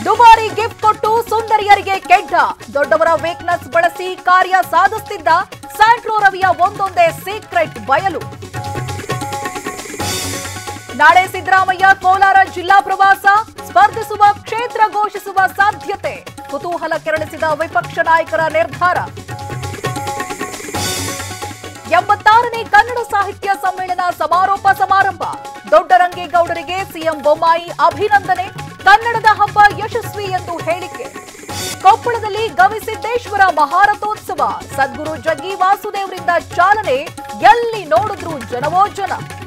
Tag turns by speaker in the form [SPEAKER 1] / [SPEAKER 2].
[SPEAKER 1] ದುಬಾರಿ ಗಿಫ್ಟ್ ಕೊಟ್ಟು ಸುಂದರಿಯರಿಗೆ ಕೆಡ್ಡ ದೊಡ್ಡವರ ವೀಕ್ನೆಸ್ ಬಳಸಿ ಕಾರ್ಯ ಸಾಧಿಸುತ್ತಿದ್ದ ಸ್ಯಾಂಟ್ರೋ ರವಿಯ ಒಂದೊಂದೇ ಸೀಕ್ರೆಟ್ ಬಯಲು ನಾಳೆ ಸಿದ್ದರಾಮಯ್ಯ ಕೋಲಾರ ಜಿಲ್ಲಾ ಪ್ರವಾಸ ಸ್ಪರ್ಧಿಸುವ ಕ್ಷೇತ್ರ ಘೋಷಿಸುವ ಸಾಧ್ಯತೆ ಕುತೂಹಲ ಕೆರಳಿಸಿದ ವಿಪಕ್ಷ ನಾಯಕರ ನಿರ್ಧಾರ ಎಂಬತ್ತಾರನೇ ಕನ್ನಡ ಸಾಹಿತ್ಯ ಸಮ್ಮೇಳನ ಸಮಾರೋಪ ಸಮಾರಂಭ ದೊಡ್ಡರಂಗೇಗೌಡರಿಗೆ ಸಿಎಂ ಬೊಮ್ಮಾಯಿ ಅಭಿನಂದನೆ ಕನ್ನಡದ ಹಬ್ಬ ಯಶಸ್ವಿ ಎಂದು ಹೇಳಿಕೆ ಕೊಪ್ಪಳದಲ್ಲಿ ಗವಿಸಿದ್ದೇಶ್ವರ ಮಹಾರಥೋತ್ಸವ ಸದ್ಗುರು ಜಗ್ಗಿ ವಾಸುದೇವರಿಂದ ಚಾಲನೆ ಎಲ್ಲಿ ನೋಡಿದ್ರು ಜನವೋ ಜನ